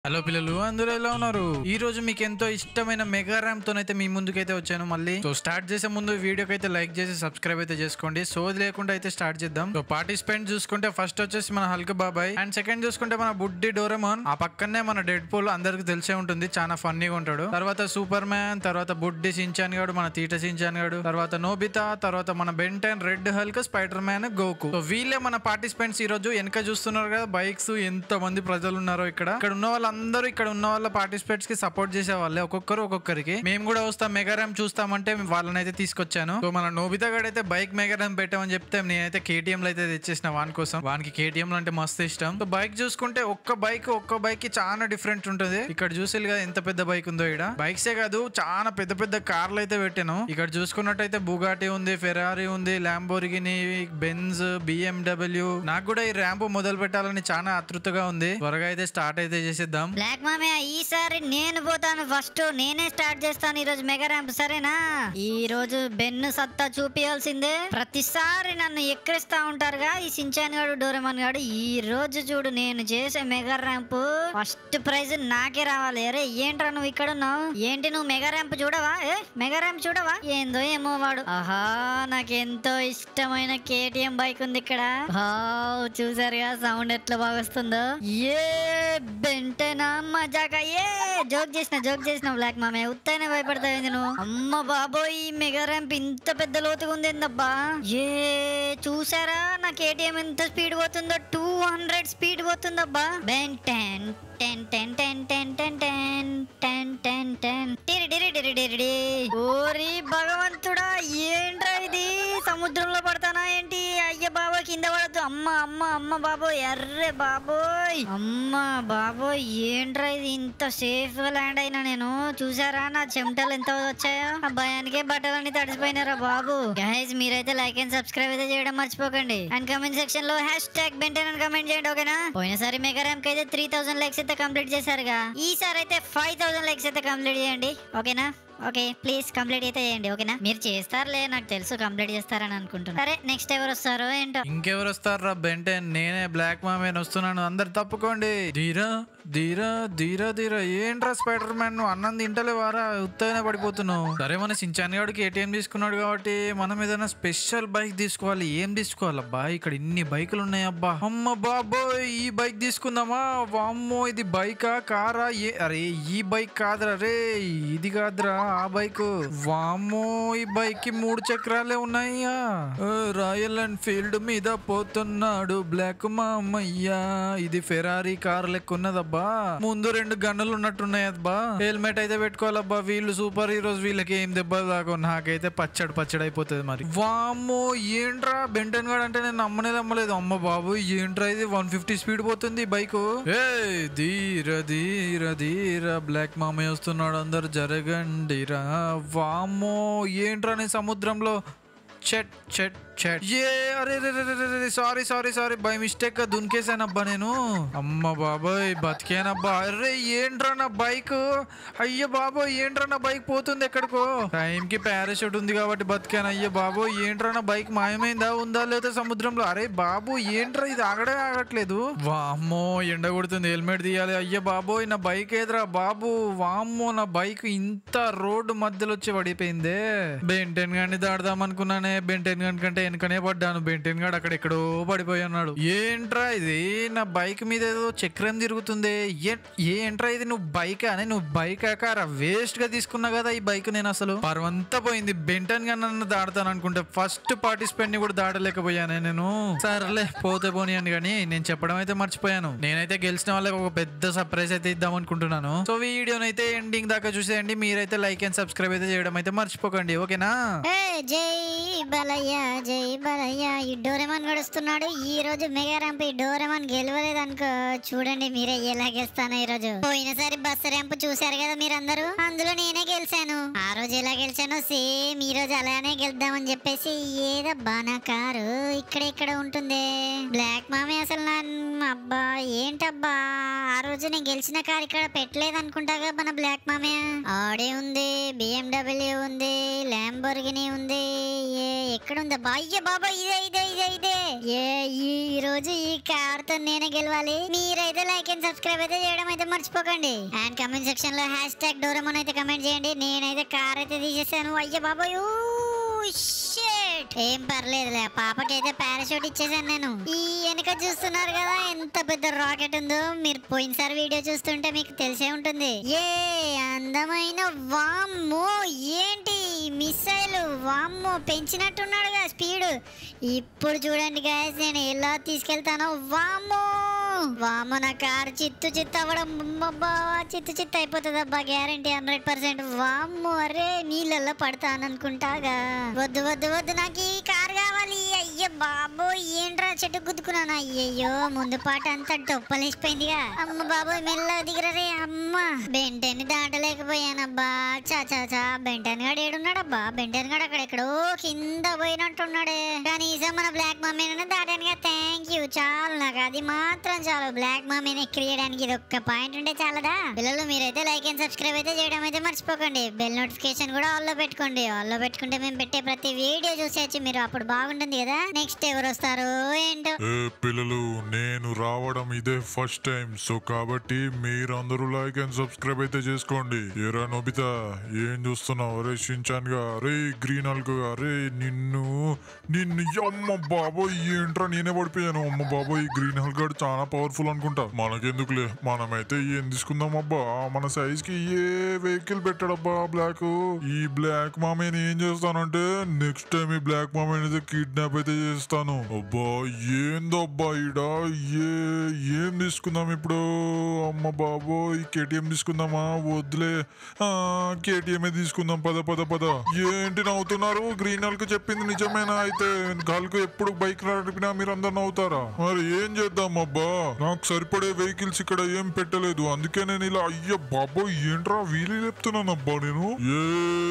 Hello పిల్లలు అందరూ ఎలా ఉన్నారు ఈ రోజు మీకు ఎంతో ఇష్టమైన మెగా ర్యామ్ తోనైతే మీ ముందుకైతే వచ్చాను మళ్ళీ సో స్టార్ట్ చేసే ముందు వీడియోకి అయితే లైక్ చేసి సబ్స్క్రైబ్ అయితే చేసుకోండి సోది లేకుండా అయితే స్టార్ట్ చేద్దాం సో పార్టిసిపెంట్ చూసుకుంటే ఫస్ట్ వచ్చేసి మన హల్క్ బాబాయ్ అండ్ సెకండ్ చూసుకుంటే మన బుడ్డి డోరెమాన్ ఆ పక్కనే మన డెడ్ పోల్ అందరికి తెలిసే ఉంటుంది చాలా ఫన్నీగా ఉంటాడు తర్వాత సూపర్ మ్యాన్ తర్వాత బుడ్డి సించాన్ గాడు మన తీట సించాన్ గాడు తర్వాత నోబితా తర్వాత మన Ben Ten red Hulk Spiderman Goku so వీళ్ళే మన పార్టిసిపెంట్స్ ఈ రోజు వెనక చూస్తున్నారు కదా బైక్స్ ఎంత మంది ప్రజలు ఉన్నారో ఇక్కడ ఇక్కడ ఉన్న వాళ్ళందరూ ఇక్కడ ఉన్న వాళ్ళ పార్టిసిపేట్స్ కి సపోర్ట్ చేసే వాళ్ళే ఒక్కొక్కరు ఒక్కొక్కరికి మేము కూడా వస్తాం మెగారామ్ చూస్తామంటే వాళ్ళని అయితే తీసుకొచ్చాను సో మన నోబితా గడ్ అయితే బైక్ మెగారామ్ పెట్టామని చెప్తే నేనైతే కేటీఎం లో అయితే తెచ్చేసిన వాని కోసం వానికి కేటీఎం లో అంటే మస్తు ఇష్టం సో బైక్ చూసుకుంటే ఒక్క బైక్ ఒక్క బైక్ కి చాలా డిఫరెంట్ ఉంటుంది ఇక్కడ చూసేది కదా ఎంత పెద్ద బైక్ ఉందో ఇక్కడ బైక్సే కాదు చాలా పెద్ద పెద్ద కార్లు అయితే పెట్టాను ఇక్కడ చూసుకున్నట్టయితే బుగాటి ఉంది ఫెరారీ ఉంది ల్యాంబోర్గిని బెంజ్ బిఎండబ్ల్యూ నాకు కూడా ఈ ర్యాంప్ మొదలు పెట్టాలని చాలా ఆతృతగా ఉంది త్వరగా అయితే స్టార్ట్ అయితే చేసేద్దాం బ్లాక్ మామయ్య ఈసారి నేను పోతాను ఫస్ట్ నేనే స్టార్ట్ చేస్తాను ఈ రోజు మెగా ర్యాంప్ సరేనా ఈ రోజు బెన్ను సత్తా చూపించాల్సిందే ప్రతిసారి నన్ను ఎక్కిరిస్తా ఉంటారుగా ఈ సించాన్ గాడు డోరెమాన్ గాడు ఈ రోజు చూడు నేను చేసే మెగా ర్యాంప్ ఫస్ట్ ప్రైజ్ నాకే రావాలి అరే ఏంట్రా నువ్వు ఇక్కడ ఉన్నావు ఏంటి నువ్వు మెగా ర్యాంప్ చూడవా ఏ మెగా ర్యాంప్ చూడవా ఏందో ఏమో వాడు ఆహా నాకెంతో ఇష్టమైన కేటీఎం బైక్ ఉంది ఇక్కడ వావ్, చూసారుగా సౌండ్ ఎట్లా బాగా వస్తుందో ఏ బెంటేనా మజాక ఏ జోక్ చేసిన జోక్ చేసిన బ్లాక్ మామే ఉత్తైన భయపడతావు నువ్వు అమ్మ బాబోయ్ ఈ మెగా ర్యాంప్ ఇంత పెద్ద లోతుగా ఉంది ఏందబ్బా ఏ చూసారా నా కేటీఎం ఎంత స్పీడ్ పోతుందో టూ హండ్రెడ్ స్పీడ్ పోతుందబ్బా Ben ten ten ten ten ten ten ten ten ten ten టిరి టిరి టిరి టిరి టి. ఓరి భగవంతుడా ఏంట్రా ఇది సముద్రంలో పడతానా ఏంటి అయ్య బాబోయ్ కింద పడద్దు అమ్మ అమ్మ అమ్మ బాబోయ్ ఎర్రే బాబోయ్ అమ్మ బాబోయ్ ఏంట్రా ఇది ఇంత సేఫ్ గా ల్యాండ్ అయినా నేను చూసారా నా చెమటలు ఎంత వచ్చాయో ఆ భయానికే బట్టలన్నీ తడిసిపోయినారా బాబు గైస్ మీరైతే లైక్ అండ్ సబ్స్క్రైబ్ అయితే చేయడం మర్చిపోకండి అండ్ కమెంట్ సెక్షన్ లో హ్యాష్ ట్యాగ్ బెంటెన్ అని కమెంట్ చేయండి ఓకేనా పోయినసారి మెగా ర్యాంప్ అయితే త్రీ థౌసండ్ లైక్స్ అయితే కంప్లీట్ చేశారుగా ఈసారి అయితే ఫైవ్ థౌసండ్ లైక్స్ అయితే కంప్లీట్ చేయండి ఓకేనా ఓకే ప్లీజ్ కంప్లీట్ అయితే చేయండి ఓకేనా మీరు చేస్తారులే నాకు తెలుసు కంప్లీట్ చేస్తారని అనుకుంటున్నా సరే నెక్స్ట్ ఎవరు వస్తారో ఏంటో ఇంకెవరు వస్తారా బెంటెన్ నేనే బ్లాక్ మామేన్ వస్తున్నాను అందరు తప్పుకోండి ధీరా ధీరా ధీరా ధీరా ఏంట్రా స్పైడర్ మ్యాన్ నువ్వు అన్నం తింటలేవారా ఉత్తగానే పడిపోతున్నావు సరే మన సించాన్ గాడికి ఏటీఎం తీసుకున్నాడు కాబట్టి మనం ఏదైనా స్పెషల్ బైక్ తీసుకోవాలి ఏం తీసుకోవాలబ్బా ఇక్కడ ఇన్ని బైకులు ఉన్నాయి అబ్బా అమ్మ బాబోయ్ ఈ బైక్ తీసుకుందామా వామ్మో ఇది బైకా కారా ఏ అరే ఈ బైక్ కాదురా రే ఇది కాదురా ఆ బైక్ వామ్మో ఈ బైక్ కి మూడు చక్రాలే ఉన్నాయ్యా ఏ, రాయల్ ఎన్ఫీల్డ్ మీద పోతున్నాడు బ్లాక్ మామయ్య ఇది ఫెరారీ కార్ లెక్క ఉన్నదబ్బా ముందు రెండు గన్నులు ఉన్నట్టున్నాయి అబ్బా హెల్మెట్ అయితే పెట్టుకోవాలబ్బా వీళ్ళు సూపర్ హీరోస్ వీళ్ళకి ఏం దెబ్బలు దాకా నాకైతే పచ్చడి పచ్చడి అయిపోతుంది మరి వామ్మో ఏంట్రా బెంటన్ గాడు అంటే నేను నమ్మనే నమ్మలేదు అమ్మ బాబు ఏంట్రా ఇది వన్ ఫిఫ్టీ స్పీడ్ పోతుంది బైక్ ఏ ధీర ధీర ధీర బ్లాక్ మామయ్య వస్తున్నాడు అందరు జరగండిరా వామ్మో ఏంట్రా నీ సముద్రంలో చెట్ చెట్ చెట్ ఏ అరే sorry sorry sorry by mistake గా దునికేసానబ్బా నేను అమ్మ బాబోయ్ బతికేనబ్బా అరే ఏంట్రా నా బైక్ అయ్య బాబోయ్ ఏంట్రా నా బైక్ పోతుంది ఎక్కడికో టైం కి పారాషూట్ ఉంది కాబట్టి బతికాను అయ్య బాబోయ్ ఏంట్రా నా బైక్ మాయమైందా ఉందా లేదా సముద్రంలో అరే బాబు ఏంట్రా ఇది ఆగడే ఆగట్లేదు వామ్మో ఎండ కొడుతుంది హెల్మెట్ తీయాలి అయ్య బాబోయ్ నా బైక్ ఏదిరా బాబు వామ్మో నా బైక్ ఇంత రోడ్డు మధ్యలో వచ్చి పడిపోయిందే బెంటెన్ గాని దాడదాం అనుకున్నానే బెంటెన్ గన్ కంటే వెనకనే పడ్డాను బెంటెన్ గాడు అక్కడ ఎక్కడో పడిపోయి ఉన్నాడు ఏంట్రా ఇది నా బైక్ మీద ఏదో చక్రం తిరుగుతుంది ఏ- ఏంట్రా ఇది నువ్వు బైక్ అని నువ్వు బైక్ ఆకారా వేస్ట్ గా తీసుకున్నా కదా ఈ బైక్ నేను అసలు పర్వంతా పోయింది బెంటన్ గా నన్ను దాడతాను అనుకుంటే ఫస్ట్ పార్టిసిపెంట్ ని కూడా దాడలేకపోయానే నేను సర్లే పోతే పోనీ అని కానీ నేను చెప్పడం అయితే మర్చిపోయాను నేనైతే గెలిచిన వాళ్ళకి ఒక పెద్ద సర్ప్రైజ్ అయితే ఇద్దాం అనుకుంటున్నాను సో ఈ వీడియోని అయితే ఎండింగ్ దాకా చూసేయండి మీరైతే లైక్ అండ్ సబ్స్క్రైబ్ అయితే చేయడం అయితే మర్చిపోకండి ఓకేనా ఏ జై బలయ్య జై బలయ్య ఈ డోరెమాన్ గడుస్తున్నాడు ఈ రోజు మెగా ర్యాంప్ ఈ డోరెమాన్ గెలవలేదు అనుకో చూడండి మీరే ఎలా గెలుస్తాను ఈ రోజు పోయినసారి బస్ ర్యాంప్ చూశారు కదా మీరందరూ అందులో నేనే గెలిచాను ఆ రోజు ఎలా గెలిచానో సేమ్ ఈ రోజు అలానే గెలుద్దామని చెప్పేసి ఏదబ్బా నా కారు ఇక్కడ ఇక్కడ ఉంటుంది బ్లాక్ మామి అసలు నా అబ్బా ఏంటబ్బా ఆ రోజు నేను గెలిచిన కారు ఇక్కడ పెట్టలేదు అనుకుంటాగా మన బ్లాక్ మామయ్య ఆడే ఉంది బిఎండబ్ల్యూ ఉంది ల్యాంబోర్గిని ఉంది ఏ ఎక్కడ ఉందా అయ్య బాబా ఇదే ఇదే ఇదే ఇదే ఏ ఈ రోజు ఈ కార్ తో నేనే గెలవాలి మీరైతే లైక్ అండ్ సబ్స్క్రైబ్ అయితే చేయడం అయితే మర్చిపోకండి అండ్ కమెంట్ సెక్షన్ లో హ్యాష్ ట్యాగ్ డోరమన్ అయితే కమెంట్ చేయండి నేనైతే కార్ అయితే తీసేసాను అయ్య బాబాయ్ షేట్ ఏం పర్లేదులే పాపకైతే పారాషూట్ ఇచ్చేసాను నేను ఈ వెనక చూస్తున్నారు కదా ఎంత పెద్ద రాకెట్ ఉందో మీరు పోయినసారి వీడియో చూస్తుంటే మీకు తెలిసే ఉంటుంది ఏ అందమైన వామ్మో ఏంటి మిస్సైల్ వామ్మో పెంచినట్టున్నాడుగా స్పీడ్ ఇప్పుడు చూడండి గాయస్ నేను ఎలా తీసుకెళ్తానో వామ్మో వామ్మో నా కారు చిత్తు చిత్తు అవ్వడం అబ్బా, చిత్తు చిత్తు అయిపోతుంది అబ్బా గ్యారంటీ హండ్రెడ్ పర్సెంట్ వామ్మో అరే నీళ్ళల్లో పడతాను అనుకుంటాగా వద్దు వద్దు వద్దు నాకు ఈ కారు కావాలి అయ్యో బాబు ఏంట్రా చెట్టు గుద్దుకున్నాను అయ్యయ్యో ముందు పాట అంతా డొప్పలేసిపోయిందిగా అమ్మ బాబు మెల్ల దిగరే అమ్మ బెంటని దాటలేకపోయానబ్బా చా చా చా బెంటన్ గాడు ఏడున్నాడబ్బా బెంటన్ గాడు అక్కడ ఎక్కడో కింద పోయినట్టున్నాడే కనీసం మన బ్లాక్ మమ్మీని దాటానుగా థ్యాంక్ యూ చాలు నాకు అది మాత్రం చాలు బ్లాక్ మమ్మీని ఎక్కియడానికి ఇది ఒక్క పాయింట్ ఉంటే చాలదా పిల్లలు మీరైతే లైక్ అండ్ సబ్స్క్రైబ్ అయితే చేయడం అయితే మర్చిపోకండి బెల్ నోటిఫికేషన్ కూడా ఆల్ లో పెట్టుకోండి ఆల్ లో పెట్టుకుంటే మేము పెట్టే ప్రతి వీడియో చూసేయచ్చు మీరు అప్పుడు బాగుంటుంది కదా నెక్స్ట్ ఎవరు వస్తారు ఏంటో ఏ పిల్లలు నేను రావడం ఇదే ఫస్ట్ టైం సో కాబట్టి మీరందరూ లైక్ అండ్ సబ్స్క్రైబ్ అయితే చేసుకోండి ఏరా నోబితా ఏం చూస్తున్నావు అరే షించాన్ గా అరే గ్రీన్ హల్క్ అరే నిన్ను నిన్ను అమ్మ బాబోయ్ ఏంట్రా నేనే పడిపోయాను అమ్మ బాబోయ్ ఈ గ్రీన్ హల్క్ గాడు చాలా పవర్ఫుల్ అనుకుంటా మనకెందుకులే మనమైతే ఏం తీసుకుందాం అబ్బా మన సైజ్ కి ఏ వెహికల్ పెట్టాడబ్బా బ్లాక్ ఈ బ్లాక్ మామేని ఏం చేస్తానంటే నెక్స్ట్ టైం ఈ బ్లాక్ మామేని అయితే కిడ్నాప్ అయితే చేస్తాను అబ్బా ఏందబ్బా ఈడ ఏ ఏం తీసుకుందాం ఇప్పుడు అమ్మ బాబో ఈ కేటీఎం తీసుకుందామా వద్దులే ఆ కేటీఎం తీసుకుందాం పద పద పద ఏంటి నవ్వుతున్నారు గ్రీన్ హల్క్ చెప్పింది నిజమేనా అయితే హల్క్ ఎప్పుడు బైక్ నడిపినా మీరు అందరు నవ్వుతారా మరి ఏం చేద్దాం అబ్బా నాకు సరిపడే వెహికల్స్ ఇక్కడ ఏం పెట్టలేదు అందుకే నేను ఇలా అయ్య బాబో ఏంట్రా వీలు చెప్తున్నాను అబ్బా నేను ఏ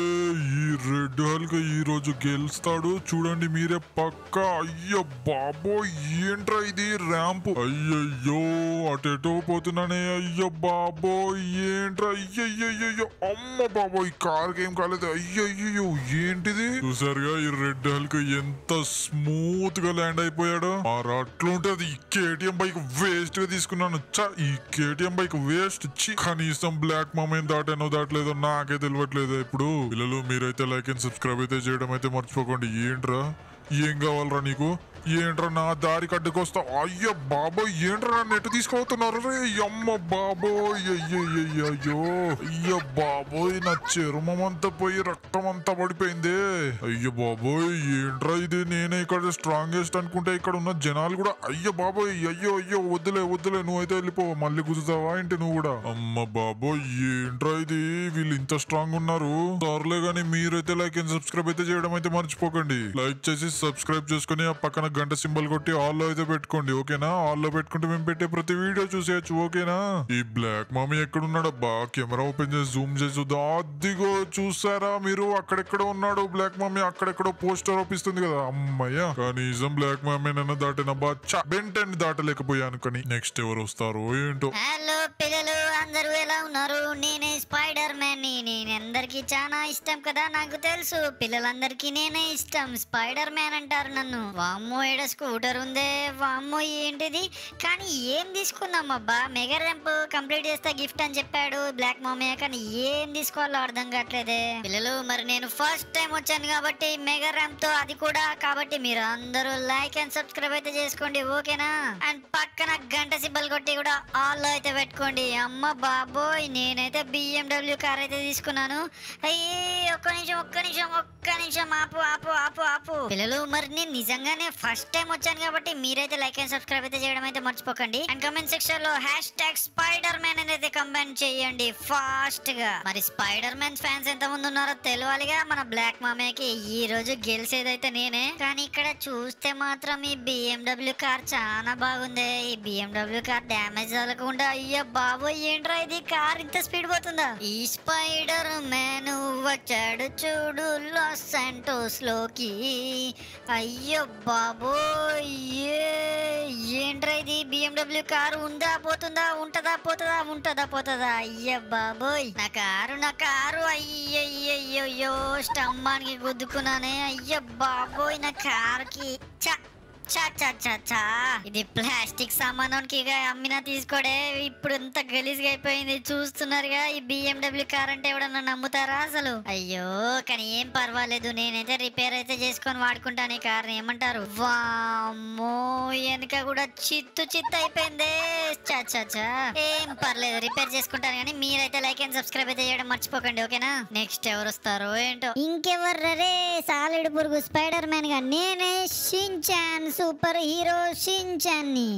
ఈ రెడ్ హల్క్ ఈ రోజు గెలుస్తాడు చూడండి మీరే పక్క అయ్య బాబో ఏంట్రా ఇది ర్యాంప్ అయ్యయ్యో అటెటో పోతున్నానే అయ్య బాబో ఏంట్రా అయ్యయ్యో అమ్మ బాబో ఈ కార్ ఏం కాలేదు అయ్యయ్యో ఏంటిది చూసారుగా ఈ రెడ్ హల్క్ ఎంత స్మూత్ గా ల్యాండ్ అయిపోయాడో మరి అట్లుంటది ఈ కేటీఎం బైక్ వేస్ట్ గా తీసుకున్నాను చ ఈ కేటీఎం బైక్ వేస్ట్ చి కనీసం బ్లాక్ మమ్మీని దాటానో దాటలేదో నాకే తెలియట్లేదు ఇప్పుడు పిల్లలు మీరైతే లైక్ అండ్ సబ్స్క్రైబ్ అయితే చేయడం అయితే మర్చిపోకండి ఏంట్రా ఏం కావాలరా నీకు ఏంట్రా నా దారి కడ్డుకొస్తా అయ్య బాబోయ్ ఏంట్రా నన్ను ఎటు తీసుకుపోతున్నారు రే అమ్మ బాబోయ్ అయ్యయ్యో అయ్య బాబోయ్ నా చర్మం అంతా పోయి రక్తం అంతా పడిపోయింది అయ్య బాబోయ్ ఏంట్రా ఇది నేనే ఇక్కడ స్ట్రాంగెస్ట్ అనుకుంటే ఇక్కడ ఉన్న జనాలు కూడా అయ్య బాబోయ్ అయ్యో అయ్యో వద్దులే వద్దులే నువ్వైతే వెళ్ళిపో మళ్ళీ కుదుతావా ఏంటి నువ్వు కూడా అమ్మ బాబోయ్ ఏంట్రా ఇది వీళ్ళు ఇంత స్ట్రాంగ్ ఉన్నారు సర్లే గానీ మీరైతే లైక్ అండ్ సబ్స్క్రైబ్ అయితే చేయడం అయితే మర్చిపోకండి లైక్ చేసి సబ్స్క్రైబ్ చేసుకుని ఆ పక్కన గంట సింబల్ కొట్టి ఆల్ లో అయితే పెట్టుకోండి ఓకేనా ఆల్ లో పెట్టుకుంటే మేము పెట్టే ప్రతి వీడియో చూసేయచ్చు ఓకేనా ఈ బ్లాక్ మామీ ఎక్కడున్నాడబ్బా కెమెరా ఓపెన్ చేసి జూమ్ చేసి చూద్దాం అదిగో చూసారా మీరు అక్కడెక్కడ ఉన్నాడు బ్లాక్ మామీ అక్కడెక్కడో పోస్టర్ ఒప్పిస్తుంది కదా అమ్మయ్య కనీసం బ్లాక్ మామీ నన్ను దాటినబ్బా బెంటెన్ దాటలేకపోయాను కానీ నెక్స్ట్ ఎవరు వస్తారో ఏంటో హలో పిల్లలు అందరూ ఎలా ఉన్నారు నేనే స్పైడర్ మ్యాన్ ని నేను అందరికి చాలా ఇష్టం కదా నాకు తెలుసు పిల్లలందరికీ నేనే ఇష్టం స్పైడర్ మ్యాన్ అంటారు నన్ను వామ్మో ఏడ స్కూటర్ ఉందే వామ్మో ఏంటిది కానీ ఏం తీసుకుందాం అబ్బా మెగా ర్యాంప్ కంప్లీట్ చేస్తే గిఫ్ట్ అని చెప్పాడు బ్లాక్ మామయ్య కానీ ఏం తీసుకోవాలో అర్థం కావట్లేదే పిల్లలు మరి నేను ఫస్ట్ టైం వచ్చాను కాబట్టి మెగా ర్యాంప్ తో అది కూడా కాబట్టి మీరు అందరూ లైక్ అండ్ సబ్స్క్రైబ్ అయితే చేసుకోండి ఓకేనా అండ్ పక్కన గంట సింబల్ కొట్టి కూడా ఆల్ లో అయితే పెట్టుకోండి అమ్మ బాబోయ్ నేనైతే బిఎండబ్ల్యూ కార్ అయితే తీసుకున్నాను అయ్యే ఒక్క నిమిషం ఒక్క నిమిషం ఒక్క నిమిషం ఆపు ఆపు ఆపు ఆపు పిల్లలు మరి నేను నిజంగానే ఫస్ట్ టైం వచ్చాను కాబట్టి మీరైతే లైక్ అండ్ సబ్స్క్రైబ్ అయితే చేయడం అయితే మర్చిపోకండి అండ్ కమెంట్ సెక్షన్ లో హ్యాష్ ట్యాగ్ స్పైడర్ మ్యాన్ అనేది కమెంట్ చేయండి ఫాస్ట్ గా మరి స్పైడర్ మ్యాన్ ఫ్యాన్స్ ఎంత మంది ఉన్నారో తెలియాలిగా మన బ్లాక్ మామయ్యకి ఈ రోజు గెలిచేదైతే నేనే కానీ ఇక్కడ చూస్తే మాత్రం ఈ బిఎండబ్ల్యూ కార్ చాలా బాగుంది ఈ బిఎండబ్ల్యూ కార్ డ్యామేజ్ అవ్వకుండా అయ్యో బాబోయ్ ఏంట్రా ఇది కార్ ఇంత స్పీడ్ పోతుందా ఈ స్పైడర్ మ్యాన్ వచ్చాడు చూడు లాస్ శాంటోస్ లోకి అయ్యో బాబోయ్ ఏ, ఏంట్రా ఇది బిఎండబ్ల్యూ కారు ఉందా పోతుందా ఉంటదా పోతుందా ఉంటదా పోతుందా అయ్య బాబోయ్ నా కారు నా కారు అయ్యయ్యో స్టంబానికి గుద్దుకున్నానే అయ్య బాబోయ్ నా కారుకి చ చా చా చా చా ఇది ప్లాస్టిక్ సామానానికి ఇక అమ్మినా తీసుకోడే ఇప్పుడు ఇంత గలీజ్గా అయిపోయింది చూస్తున్నారుగా ఈ బిఎండబ్ల్యూ కార్ అంటే ఎవడన్నా నమ్ముతారా అసలు అయ్యో కానీ ఏం పర్వాలేదు నేనైతే రిపేర్ అయితే చేసుకొని వాడుకుంటాను ఈ కార్ ఏమంటారు వామ్మో వెనక కూడా చిత్తు చిత్తు అయిపోయింది చా చా చా ఏం పర్లేదు రిపేర్ చేసుకుంటాను కానీ మీరైతే లైక్ అండ్ సబ్స్క్రైబ్ అయితే చేయడం మర్చిపోకండి ఓకేనా నెక్స్ట్ ఎవరు వస్తారో ఏంటో ఇంకెవర్రే సాలిడ్ పురుగు స్పైడర్ మ్యాన్ గా నేనే షించాన్ సూపర్ హీరో షించాన్ ని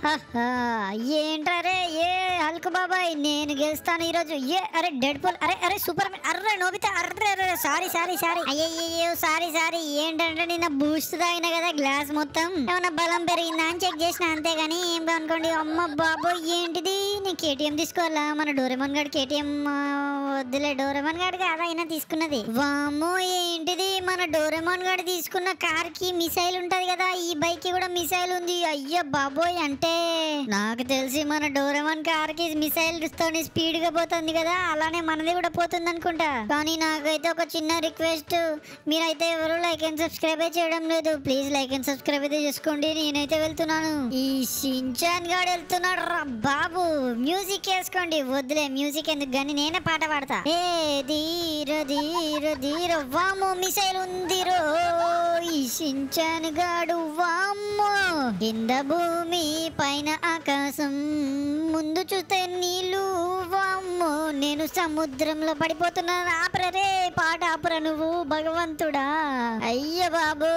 ఏంట్రే ఏ హల్క్ బాబాయ్ నేను గెలుస్తాను ఈ రోజు ఏ అరే డెడ్ పోల్ అరే అరే సూపర్ మ్యాన్ అర్రే నోబితా అర్రే అరే సారీ సారీ సారీ అయ్యయ్యో సారీ సారీ ఏంటంటే నిన్న బూస్ట్ తాగిన కదా గ్లాస్ మొత్తం ఏమన్నా బలం పెరిగిందా అని చెక్ చేసిన అంతేగాని ఏం అనుకోండి అమ్మ బాబోయ్ ఏంటిది నీకు కేటీఎం తీసుకోవాలా మన డోరెమన్ గడి కేటీఎం వద్దులే డోరెమన్ గడి కాదా అయినా తీసుకున్నది వామ్మో ఏంటిది మన డోరెమన్ గడి తీసుకున్న కార్ కి మిసైల్ ఉంటది కదా ఈ బైక్ కి కూడా మిసైల్ ఉంది అయ్యో బాబోయ్ అంటే నాకు తెలిసి మన డోరెమన్ కార్ కి మిసైల్ తోని స్పీడ్ గా పోతుంది కదా అలానే మనది కూడా పోతుంది అనుకుంటా కానీ నాకైతే ఒక చిన్న రిక్వెస్ట్ మీరైతే ఎవరు లైక్ అండ్ సబ్స్క్రైబ్ చేయడం లేదు ప్లీజ్ లైక్ అండ్ సబ్స్క్రైబ్ అయితే చేసుకోండి నేనైతే వెళ్తున్నాను ఈ షించాన్ గాడు వెళ్తున్నాడు రా బాబు మ్యూజిక్ వేసుకోండి వద్దులే మ్యూజిక్ ఎందుకు గాని నేనే పాట పాడతా ఏ ధీర ధీర ధీర వామో మిసైల్ ఉందిరో ఈ షించాన్ గాడు వామ్మో కింద భూమి పైన ఆకాశం ముందు చూస్తే నీళ్ళు వామ్మో నేను సముద్రంలో పడిపోతున్నాను ఆపరరే పాట ఆపురా నువ్వు భగవంతుడా అయ్య బాబు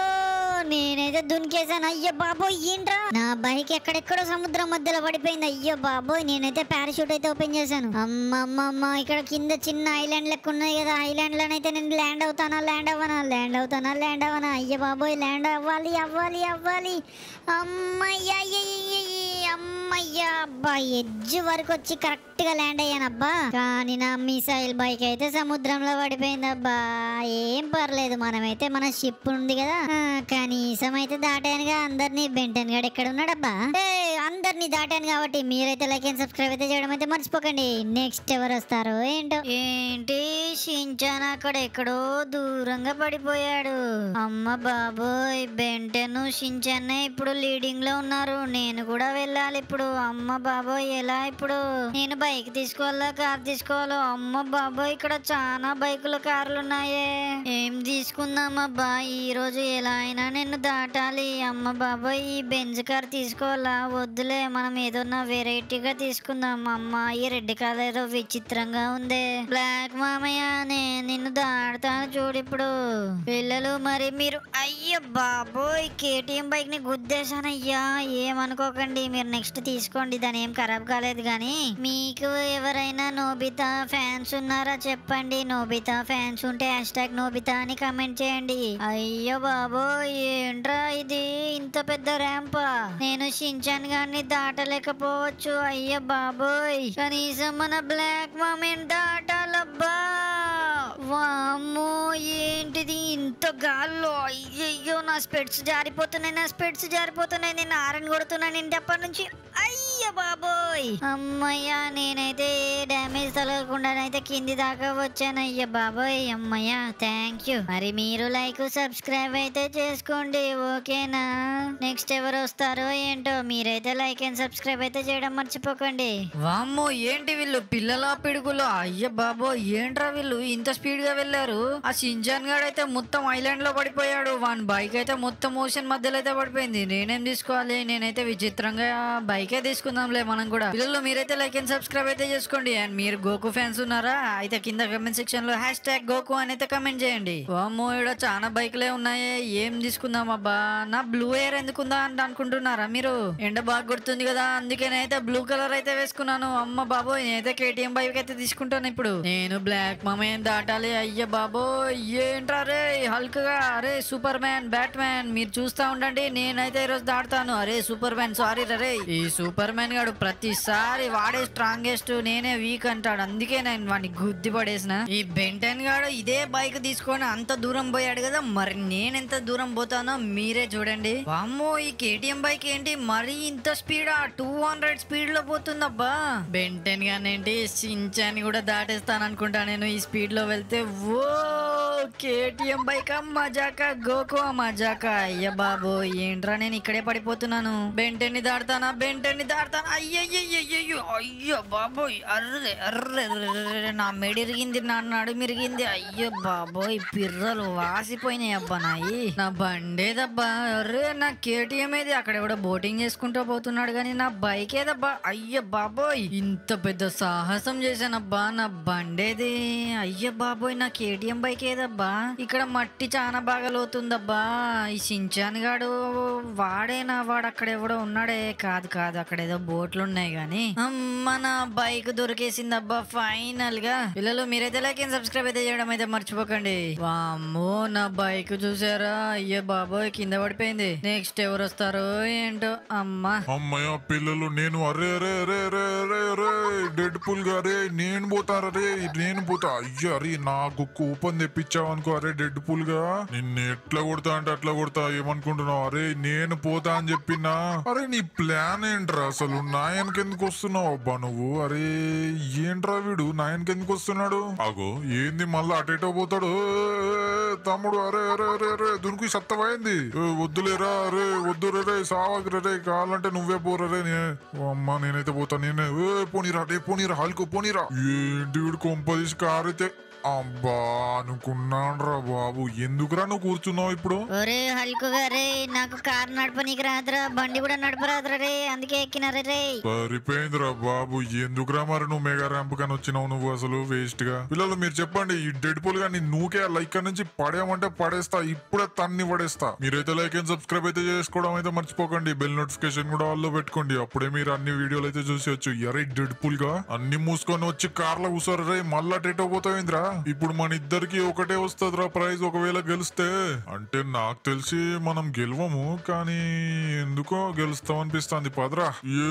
నేనైతే దునికేసాను అయ్యో బాబోయ్ ఏంట్రా నా బైక్ ఎక్కడెక్కడో సముద్రం మధ్యలో పడిపోయింది అయ్యో బాబోయ్ నేనైతే పారాషూట్ అయితే ఓపెన్ చేశాను అమ్మమ్మమ్మ ఇక్కడ కింద చిన్న ఐలాండ్ లెక్క ఉన్నాయి కదా ఐలాండ్ లోనైతే నేను ల్యాండ్ అవుతానా ల్యాండ్ అవ్వనా ల్యాండ్ అవుతానా ల్యాండ్ అవ్వనా అయ్య బాబోయ్ ల్యాండ్ అవ్వాలి అవ్వాలి అవ్వాలి అమ్మయ్యా అమ్మయ్యా అబ్బా ఎడ్జ్ వరకు వచ్చి కరెక్ట్ గా ల్యాండ్ అయ్యాను అబ్బా కానీ నా మిసైల్ బైక్ అయితే సముద్రంలో పడిపోయింది అబ్బా ఏం పర్లేదు మనమైతే మన షిప్ ఉంది కదా ఆ, కనీసం అయితే దాటానుగా అందరినీ బెంటన్ గడు ఎక్కడ ఉన్నాడబ్బా ఏ, అందరినీ దాటాను కాబట్టి మీరైతే లైక్ అండ్ సబ్స్క్రైబ్ అయితే చేయడం అయితే మర్చిపోకండి నెక్స్ట్ ఎవరు వస్తారో ఏంటో ఏంటి షించాన్ అక్కడ ఎక్కడో దూరంగా పడిపోయాడు అమ్మ బాబోయ్ బెంటెన్ షించాన్ ఇప్పుడు లీడింగ్ లో ఉన్నారు నేను కూడా వెళ్ళాలి ఇప్పుడు అమ్మ బాబోయ్ ఎలా ఇప్పుడు నేను బైక్ తీసుకోవాలా కార్ తీసుకోవాలో అమ్మ బాబోయ్ ఇక్కడ చాలా బైకులు కార్లు ఉన్నాయే ఏం తీసుకుందాం అబ్బా ఈ రోజు ఎలా అయినా నేను దాటాలి అమ్మ బాబోయ్ ఈ బెంజ్ కార్ తీసుకోవాలా వద్దులే మనం ఏదన్నా వెరైటీగా తీసుకుందాం అమ్మ ఈ రెడ్ కార్ ఏదో విచిత్రంగా ఉంది బ్లాక్ మామయ్య నేను నిన్ను దాడతాను చూడు ఇప్పుడు పిల్లలు మరి మీరు అయ్యో బాబోయ్ కేటీఎం బైక్ ని గుద్దేశానయ్యా ఏమనుకోకండి మీరు నెక్స్ట్ తీసుకోండి దాని ఏం ఖరాబ్ కాలేదు కానీ మీకు ఎవరైనా నోబితా ఫ్యాన్స్ ఉన్నారా చెప్పండి నోబితా ఫ్యాన్స్ ఉంటే హ్యాష్ ట్యాగ్ నోబితా అని కమెంట్ చేయండి అయ్యో బాబోయ్ ఏంట్రా ఇది ఇంత పెద్ద ర్యాంపా నేను షించాన్ గారిని దాటలేకపోవచ్చు అయ్యో బాబోయ్ కనీసం మన బ్లాక్ మామెన్ దాటాలబ్బా వామ్మో ఏంటిది ఇంత గాల్లో అయ్యయ్యో నా స్పెట్స్ జారిపోతున్నాయి నా స్పెట్స్ జారిపోతున్నాయి నేను ఆరన్ కొడుతున్నాను ఇంటప్పటి నుంచి అయ్య బాబోయ్ అమ్మయ్యా నేనైతే డ్యామేజ్ తగలకుండానైతే కింది దాకా వచ్చాను అయ్య బాబోయ్ అమ్మయ్యా థ్యాంక్ యూ మరి మీరు లైక్ సబ్స్క్రైబ్ అయితే చేసుకోండి ఓకేనా నెక్స్ట్ ఎవరు వస్తారో ఏంటో మీరైతే లైక్ అండ్ సబ్స్క్రైబ్ అయితే చేయడం మర్చిపోకండి వామ్మో ఏంటి వీళ్ళు పిల్లల పిడుగులు అయ్య బాబో ఏంట్రా వీళ్ళు ఇంత స్పీడ్ గా వెళ్ళారు ఆ షింజాన్ గాడు అయితే మొత్తం ఐలాండ్ లో పడిపోయాడు వాని బైక్ అయితే మొత్తం ఓషన్ మధ్యలో అయితే పడిపోయింది నేనేం తీసుకోవాలి నేనైతే విచిత్రంగా బైకే తీసుకుందాంలే మనం కూడా పిల్లలు మీరైతే లైక్ అండ్ సబ్స్క్రైబ్ అయితే చేసుకోండి అండ్ మీరు గోకు ఫ్యాన్స్ ఉన్నారా అయితే కింద కమెంట్ సెక్షన్ లో హ్యాష్ ట్యాగ్ గోకు అని అయితే కమెంట్ చేయండి వామ్మో ఇక్కడ చాలా బైక్లే ఉన్నాయి ఏం తీసుకుందాం అబ్బా నా బ్లూ ఎయిర్ ఎందుకుందా అని అనుకుంటున్నారా మీరు ఎండ బాగా కొడుతుంది కదా అందుకే నేనైతే బ్లూ కలర్ అయితే వేసుకున్నాను అమ్మ బాబోయ్ నేనైతే కేటీఎం బైక్ అయితే తీసుకుంటాను ఇప్పుడు నేను బ్లాక్ మమేం దాటాలి అయ్య బాబోయ్ ఏంట్రా రే హల్క్ గా అరే సూపర్ మ్యాన్ బ్యాట్ మ్యాన్ మీరు చూస్తా ఉండండి నేనైతే ఈరోజు దాటుతాను అరే సూపర్ మ్యాన్ సారీ రే ఈ సూపర్ మ్యాన్ గాడు ప్రతిసారి వాడే స్ట్రాంగెస్ట్ నేనే వీక్ అంటాడు అందుకే నేను వాడిని గుద్ది పడేసిన ఈ బెంటన్ గాడు ఇదే బైక్ తీసుకొని అంత దూరం పోయాడు కదా మరి నేను ఎంత దూరం పోతానో మీరే చూడండి వామ్మో ఈ కేటీఎం బైక్ ఏంటి మరి ఇంత స్పీడ్ టూ హండ్రెడ్ స్పీడ్ లో పోతుందబ్బా బెంటెన్ గానేంటి సించాన్ని కూడా దాటేస్తాను అనుకుంటా నేను ఈ స్పీడ్ లో వెళ్తే ఓ కేటీఎం బైక్ మజాక గోకు మజాక అయ్య బాబు ఏంట్రా నేను ఇక్కడే పడిపోతున్నాను బెంటెన్ని దాడతానా బెంటెన్ని దాడతానా అయ్యయ్యయ్యో అయ్యో బాబోయ్ అర్రే అర్రే అర్రే, నా మెడిరిగింది నా నడు మిరిగింది అయ్యో బాబోయ్ పిర్రలు వాసిపోయినాయి అబ్బా నాయి నా బండేదబ్బా అర్రే నా కేటీఎం ఏది అక్కడ ఎవడో బోటింగ్ చేసుకుంటూ పోతున్నాడు కానీ నా బైక్ ఏదబ్బా అయ్యో బాబోయ్ ఇంత పెద్ద సాహసం చేశానబ్బా నా బండేది అయ్యో బాబోయ్ నా కేటీఎం బైక్ ఏదబ్బా ఇక్కడ మట్టి చాలా బాగా లోతుందబ్బా ఈ సించాన్ గాడు వాడేనా వాడు అక్కడ ఎవడో ఉన్నాడే కాదు కాదు అక్కడ ఏదో బోట్లు ఉన్నాయి గాని అమ్మ నా బైక్ దొరికేసిందబ్బా ఫైనల్ గా పిల్లలు మీరైతే లైక్ అండ్ సబ్స్క్రైబ్ అయితే చేయడం అయితే మర్చిపోకండి వామ్మో నా బైక్ చూసారా అయ్యో బాబోయ్ కింద పడిపోయింది నెక్స్ట్ ఎవరు వస్తారో ఏంటో అమ్మా అమ్మయ్య పిల్లలు నేను అరే అరే అరే అరే అరే అరే డెడ్ పుల్ గా అరే నేను పోతా అరే నేను పోతా అయ్యో అరే నాకు కూపన్ తెప్పించావు అనుకో అరే డెడ్ పుల్ గా నిన్ను ఎట్లా కొడతా అంటే అట్లా కొడతా ఏమనుకుంటున్నావు అరే నేను పోతా అని చెప్పినా అరే నీ ప్లాన్ ఏంట్రా అసలు నాయనకి ఎందుకు వస్తున్నావు అబ్బా నువ్వు అరే ఏంట్రా వీడు నాయనకి ఎందుకు వస్తున్నాడు అగో ఏంది మళ్ళీ అటేటో పోతాడు ఏ, తమ్ముడు అరే అరే అరే అరే దునికి సత్తమైంది ఏ, వద్దులేరా అరే వద్దు రే సావకు రే కావాలంటే నువ్వే పోరా రే నే ఓ అమ్మా నేనైతే పోతా నేనే ఏ పోనీరా రే పోనీరా హల్కు పోనీరా ఏంటి వీడు కొంపదీసి కారు అయితే అబ్బా అనుకున్నాను రా బాబు ఎందుకురా నువ్వు కూర్చున్నావు ఇప్పుడు ఒరే హల్కు గారే నాకు కారు నడపనీకి రాదురా బండి కూడా నడపరాదురా రే అందుకే ఎక్కినారా రే సరిపోయిందిరా బాబు ఎందుకురా మరి నువ్వు మెగా ర్యాంప్ కానీ వచ్చినావు నువ్వు అసలు వేస్ట్ గా పిల్లలు మీరు చెప్పండి ఈ డెడ్ పుల్ గా నీ నూకే లైక్ నుంచి పడేయమంటే పడేస్తా ఇప్పుడే తన్ని పడేస్తా మీరైతే లైక్ అండ్ సబ్స్క్రైబ్ అయితే చేసుకోవడం అయితే మర్చిపోకండి బెల్ నోటిఫికేషన్ కూడా ఆల్లో పెట్టుకోండి అప్పుడే మీరు అన్ని వీడియోలు అయితే చూసేయచ్చు ఎరే డెడ్ పుల్ గా అన్ని మూసుకొని వచ్చి కార్లో కూర్చోరు రే మళ్ళా టేటో పోతావేంద్రా ఇప్పుడు మన ఇద్దరికి ఒకటే వస్తుందిరా ప్రైజ్ ఒకవేళ గెలిస్తే అంటే నాకు తెలిసి మనం గెలవము కానీ ఎందుకో గెలుస్తాం అనిపిస్తుంది పదరా ఏ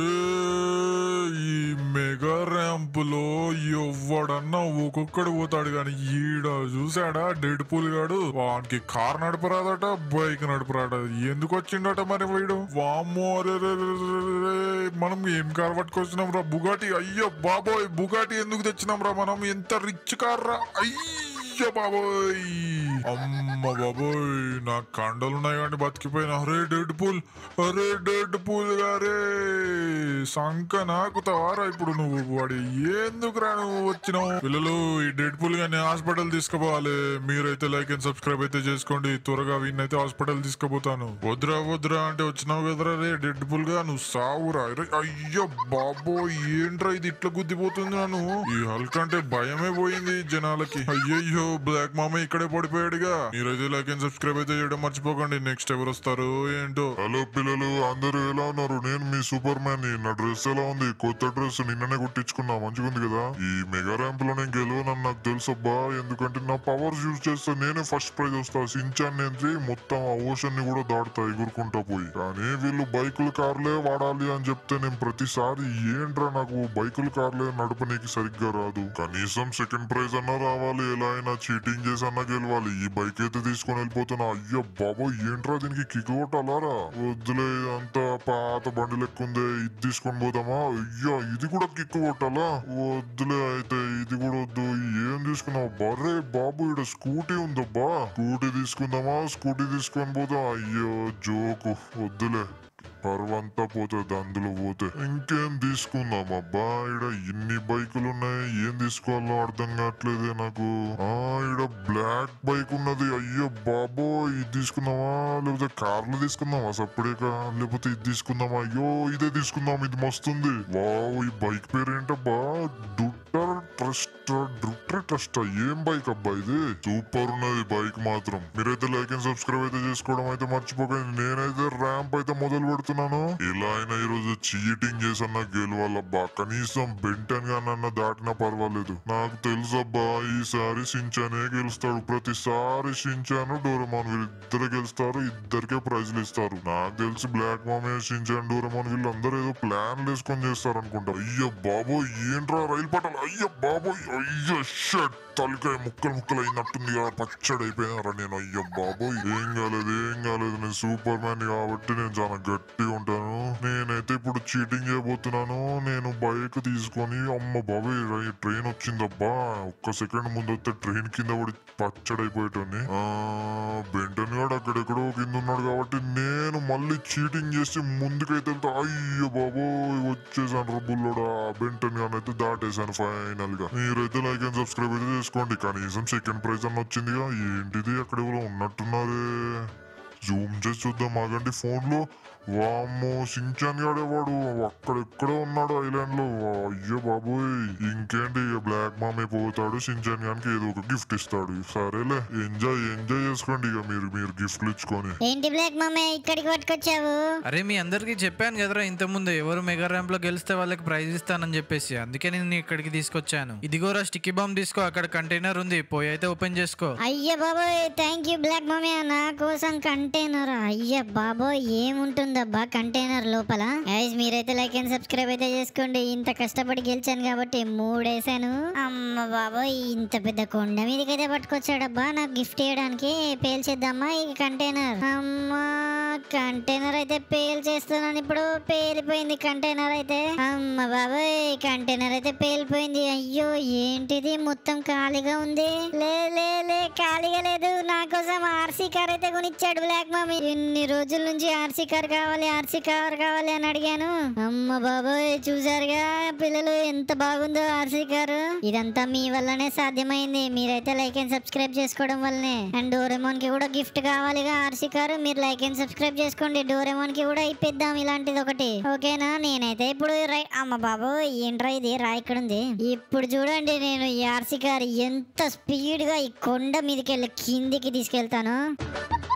ఈ మెగా ర్యాంప్ లో ఎవడన్నా ఒక్కొక్కడు పోతాడు కానీ ఈడ చూసాడా డెడ్ పూల్ గాడు వానికి కార్ నడపరాదట బైక్ నడపరాట ఎందుకు వచ్చిండట మరి వీడు వామ్మో అరే రే రే రే రే రే. మనం ఏం కార్ పట్టుకొచ్చినాం రా బుగాటి అయ్యో బాబోయ్ బుగాటి ఎందుకు తెచ్చినాం రా మనం ఎంత రిచ్ కార్ రా అయ్యో బాబోయ్ అమ్మ బాబోయ్ నా కండలు ఉన్నాయి కానీ బతికిపోయిన అరే డెడ్ పూల్ అరే డెడ్ పూల్ గారే సంక నాకుతావారా ఇప్పుడు నువ్వు వాడి ఎందుకురా నువ్వు వచ్చినావు పిల్లలు ఈ డెడ్ పూల్ గాని హాస్పిటల్ తీసుకుపోవాలి మీరైతే లైక్ అండ్ సబ్స్క్రైబ్ అయితే చేసుకోండి త్వరగా వీణైతే హాస్పిటల్ తీసుకుపోతాను వద్దురా వద్దురా అంటే వచ్చినావు కదరా రే డెడ్ పూల్ గా నువ్వు సావురా అరే, అయ్యో బాబో ఏంట్రా ఇది ఇట్లా గుద్దిపోతుంది నన్ను ఈ హల్క్ అంటే భయమే పోయింది జనాలకి అయ్యయ్యో బ్లాక్ మామ ఇక్కడే పడిపోయాడుగా మీరైతే లైక్ అండ్ సబ్స్క్రైబ్ అయితే చేయడం మర్చిపోకండి నెక్స్ట్ ఎవరు వస్తారు ఏంటో హలో పిల్లలు అందరూ ఎలా ఉన్నారు నేను మీ సూపర్ మ్యాన్ నా డ్రెస్ ఎలా ఉంది కొత్త డ్రెస్ నిన్ననే కుట్టించుకున్నా మంచిగా ఉంది కదా ఈ మెగా ర్యాంప్ లో నేను గెలవనని నాకు తెలుసు అబ్బా ఎందుకంటే నా పవర్స్ యూజ్ చేస్తా నేనే ఫస్ట్ ప్రైజ్ వస్తా సించాన్ నేను మొత్తం ఆ ఓషన్ ని కూడా దాటుతా ఎగురుకుంటా పోయి కానీ వీళ్ళు బైకులు కార్లే వాడాలి అని చెప్తే నేను ప్రతిసారి ఏంట్రా నాకు బైకులు కార్లే నడపనీకి సరిగ్గా రాదు కనీసం సెకండ్ ప్రైజ్ అన్నా రావాలి ఎలా అయినా చీటింగ్ చేసి అన్నా గెలవాలి ఈ బైక్ అయితే తీసుకొని వెళ్ళిపోతున్నా అయ్యో బాబో ఏంట్రా దీనికి కిక్ కొట్టాలారా వద్దులే ఇదంతా పాత బండి లెక్క ఉందే ఇది తీసుకొని పోదామా అయ్యో ఇది కూడా కిక్ కొట్టాలా వద్దులే అయితే ఇది కూడా వద్దు ఏం తీసుకున్నావు బర్రే బాబు ఇక్కడ స్కూటీ ఉందబ్బా స్కూటీ తీసుకుందామా స్కూటీ తీసుకొని పోదాం అయ్యో జోకు వద్దులే పర్వంతా పోతుంది అందులో పోతే ఇంకేం తీసుకుందాం అబ్బా ఇడ ఇన్ని బైకులు ఉన్నాయి ఏం తీసుకోవాలో అర్థం కావట్లేదే నాకు ఆ ఇడ బ్లాక్ బైక్ ఉన్నది అయ్యో బాబో ఇది తీసుకుందామా లేకపోతే కార్లు తీసుకుందామా సప్పుడేక లేకపోతే ఇది తీసుకుందామా అయ్యో ఇదే తీసుకుందాం ఇది మస్తుంది వావ్ ఈ బైక్ పేరు ఏంటబ్బా డుట్టర్ ట్రస్ట్ డుట్టర్ ట్రస్ట్ ఏం బైక్ అబ్బా ఇది సూపర్ ఉన్నది బైక్ మాత్రం మీరైతే లైక్ అండ్ సబ్స్క్రైబ్ అయితే చేసుకోవడం అయితే మర్చిపోకండి నేనైతే ర్యాంప్ అయితే మొదలు పెడుతున్నాను ఎలా అయినా ఈ రోజు చీటింగ్ చేసన్నా గెలవాలబ్బా కనీసం బెంటన్ గానన్నా దాటినా పర్వాలేదు నాకు తెలుసు అబ్బా ఈసారి సించానే గెలుస్తాడు ప్రతిసారి సించాను డోరమాన్ వీళ్ళిద్దరు గెలుస్తారు ఇద్దరికే ప్రైజ్లు ఇస్తారు నాకు తెలిసి బ్లాక్ మామే సించాన్ డోరమాన్ వీళ్ళందరూ ఏదో ప్లాన్లు వేసుకొని చేస్తారు అనుకుంటా అయ్యో బాబోయ్ ఏంట్రా రైలు పట్టాలి అయ్యో బాబోయ్ అయ్యో షట్ తలకాయ ముక్కలు ముక్కలు అయినట్టుంది కదా పచ్చడి అయిపోయినారా నేను అయ్యో బాబోయ్ ఏం కాలేదు ఏం కాలేదు నేను సూపర్ మ్యాన్ కాబట్టి నేను చాలా గట్టిగా ఉంటాను నేనైతే ఇప్పుడు చీటింగ్ చేయబోతున్నాను నేను బైక్ తీసుకొని అమ్మ బాబోయ్ ర- ట్రైన్ వచ్చిందబ్బా ఒక్క సెకండ్ ముందు వస్తే ట్రైన్ కింద పడి పచ్చడి అయిపోయేటోని ఆ బెంటన్ గాడు అక్కడెక్కడో కింద ఉన్నాడు కాబట్టి నేను మళ్ళీ చీటింగ్ చేసి ముందుకైతే వెళ్తా అయ్యో బాబోయ్ వచ్చేసాను బుల్లోడా బెంటన్ గాని అయితే దాటేసాను ఫైనల్ గా మీరైతే లైక్ అండ్ సబ్స్క్రైబ్ అయితే చేసుకోండి కనీసం సెకండ్ ప్రైజ్ అన్న వచ్చిందిగా ఏంటిది అక్కడ ఎవరో ఉన్నట్టున్నారే జూమ్ చేసి చూద్దాం ఆగండి ఫోన్ లో వామ్మో సించాన్ గాడేవాడు అక్కడెక్కడో ఉన్నాడు ఐలాండ్ లో అయ్యో బాబోయ్ ఇంకేంటి ఇక బ్లాక్ మామే పోతాడు సించాన్ గానికి ఏదో ఒక గిఫ్ట్ ఇస్తాడు సరేలే ఎంజాయ్ ఎంజాయ్ చేసుకోండి ఇక మీరు మీరు గిఫ్ట్లు ఇచ్చుకొని ఏంటి బ్లాక్ మామే ఇక్కడికి పట్టుకొచ్చావు అరే మీ అందరికీ చెప్పాను కదరా ఇంత ముందు ఎవరు మెగా ర్యాంప్ లో గెలిస్తే వాళ్ళకి ప్రైజ్ ఇస్తానని చెప్పేసి అందుకే నేను ఇక్కడికి తీసుకొచ్చాను ఇదిగోరా స్టిక్కీ బాంబ్ తీసుకో అక్కడ కంటైనర్ ఉంది పోయి అయితే ఓపెన్ చేసుకో అయ్య బాబోయ్ థ్యాంక్ యూ బ్లాక్ మామయ్య నా కోసం కంటైనర్ అయ్య బాబోయ్ ఏముంటుందబ్బా కంటైనర్ లోపల గైస్ మీరైతే లైక్ అండ్ సబ్స్క్రైబ్ అయితే చేసుకోండి ఇంత కష్టపడి గెలిచాను కాబట్టి మూడేసాను అమ్మ బాబోయ్ ఇంత పెద్ద కొండ మీదకైతే పట్టుకొచ్చాడబ్బా నాకు గిఫ్ట్ ఇవ్వడానికి పేల్చేద్దామా ఈ కంటైనర్ అమ్మా కంటైనర్ అయితే పేల్ చేస్తున్నాను ఇప్పుడు పేలిపోయింది కంటైనర్ అయితే అమ్మ బాబోయ్ కంటైనర్ అయితే పేలిపోయింది అయ్యో ఏంటిది మొత్తం ఖాళీగా ఉంది లే లే లే ఖాళీగా లేదు నా కోసం ఆర్సీ కార్ అయితే కొనిచ్చాడు బ్లాక్ మామీ ఎన్ని రోజుల నుంచి ఆర్సీ కార్ కావాలి ఆర్సీ కార్ కావాలి అని అడిగాను అమ్మ బాబోయ్ చూసారుగా పిల్లలు ఎంత బాగుందో ఆర్సీ కారు ఇదంతా మీ వల్లనే సాధ్యమైంది మీరైతే లైక్ అండ్ సబ్స్క్రైబ్ చేసుకోవడం వల్లనే అండ్ డోరెమోన్ కి కూడా గిఫ్ట్ కావాలిగా ఆర్సీ కారు మీరు లైక్ అండ్ సబ్స్క్రైబ్ చేసుకోండి డోరెమోన్ కి కూడా ఇప్పిద్దాం ఇలాంటిది ఒకటి ఓకేనా నేనైతే ఇప్పుడు రై అమ్మ బాబు ఏంట్రా ఇది రా ఇక్కడ ఉంది ఇప్పుడు చూడండి నేను ఈ ఆర్సీ కార్ ఎంత స్పీడ్ గా ఈ కొండ మీదకి వెళ్ళి కిందికి తీసుకెళ్తాను